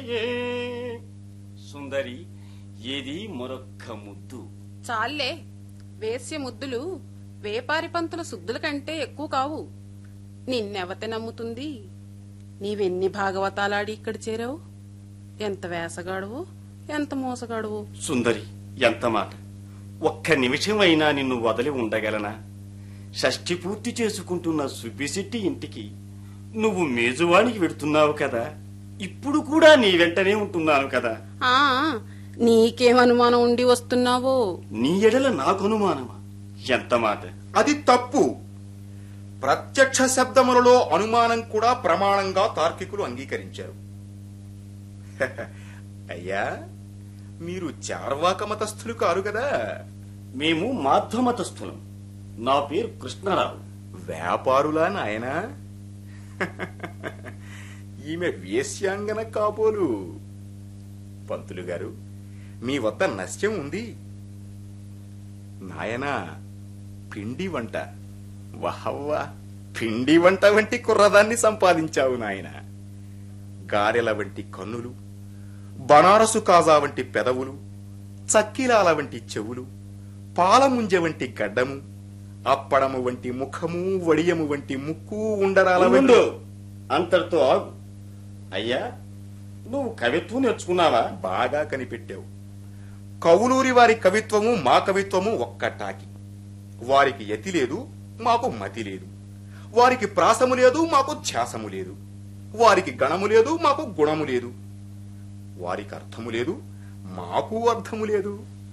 ఏ సుందరి ఏది మరొక్క ముద్దు చాలే వేశ్య ముద్దులు వేపారి పంతుల శుద్ధుల కంటే ఎక్కువ కావు నిన్నెవత నమ్ముతుంది నీవెన్ని భాగవతాలాడి ఇక్కడ చేరావు ఎంత వేసగాడువో ఎంత మోసగాడువో సుందరి ఎంత మాట ఒక్క నిమిషమైనా నిన్ను వదిలి ఉండగలనా షష్ఠి పూర్తి చేసుకుంటున్న సుబ్బిశెట్టి ఇంటికి నువ్వు మేజువానికి వెడుతున్నావు కదా ఇప్పుడు కూడా నీ వెంటనే ఉంటున్నాను కదా ఆ నీకేం అనుమానం ఉండి వస్తున్నావో నీ ఎడల నాకు అనుమానమా ఎంత మాట అది తప్పు ప్రత్యక్ష శబ్దములలో అనుమానం కూడా ప్రమాణంగా తార్కికులు అంగీకరించారు అయ్యా మీరు చార్వాక మతస్థులు కారు కదా మేము మాధ్యమతస్థులం నా పేరు కృష్ణరావు వ్యాపారులా నాయనా ఈమె వేశ్యాంగన కాబోలు పంతులు గారు మీ వద్ద నశ్యం ఉంది నాయనా పిండి వంట వహవ్వా పిండి వంట వంటి కుర్రదాన్ని సంపాదించావు నాయన గారెల వంటి కన్నులు బనారసు కాజా వంటి పెదవులు చక్కిలాల వంటి చెవులు పాలముంజ వంటి గడ్డము అప్పడము వంటి ముఖము వడియము వంటి ముక్కు ఉండరాల వంటి ఉండు. అంతటితో ఆగు అయ్యా నువ్వు కవిత్వం నేర్చుకున్నావా బాగా కనిపెట్టావు కవులూరి వారి కవిత్వము మా కవిత్వము ఒక్కటాకి వారికి యతి లేదు మాకు మతి లేదు వారికి ప్రాసము లేదు మాకు ధ్యాసము లేదు వారికి గణము లేదు మాకు గుణము లేదు వారికి అర్థము లేదు మాకు అర్థము లేదు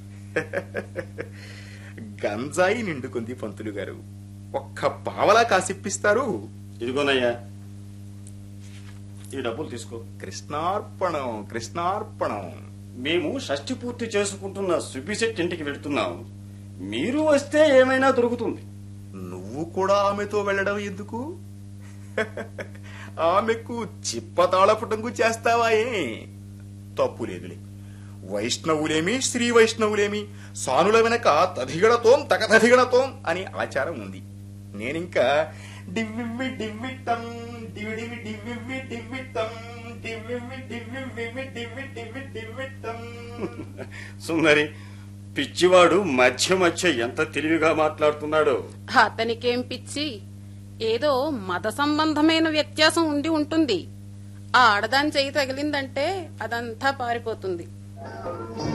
గంజాయి నిండుకుంది పంతులు గారు ఒక్క పావలా కాసిప్పిస్తారు ఇదిగోనయ్యా ఈ డబ్బులు తీసుకో కృష్ణార్పణం కృష్ణార్పణం మేము షష్ఠి పూర్తి చేసుకుంటున్న సుబ్బిశెట్టి ఇంటికి వెళ్తున్నాం మీరు వస్తే ఏమైనా దొరుకుతుంది నువ్వు కూడా ఆమెతో వెళ్ళడం ఎందుకు ఆమెకు చిప్పతాళపుటంగు చేస్తావా ఏ తప్పు లేదులే వైష్ణవులేమి శ్రీ వైష్ణవులేమి సానుల వెనక తధిగడతోం తగతధిగడతోం అని ఆచారం ఉంది నేనింకా డివ్వివ్వి డివ్విట్టం డివిడివి డివ్వివ్వి డివ్విట్టం డివ్వివ్వి డివ్వివ్వి డివ్వి డివ్వి డివ్విట్టం సుందరి పిచ్చివాడు మధ్య మధ్య ఎంత తెలివిగా మాట్లాడుతున్నాడో అతనికేం పిచ్చి ఏదో మత సంబంధమైన వ్యత్యాసం ఉండి ఉంటుంది ఆ ఆడదాని చెయ్యి తగిలిందంటే అదంతా పారిపోతుంది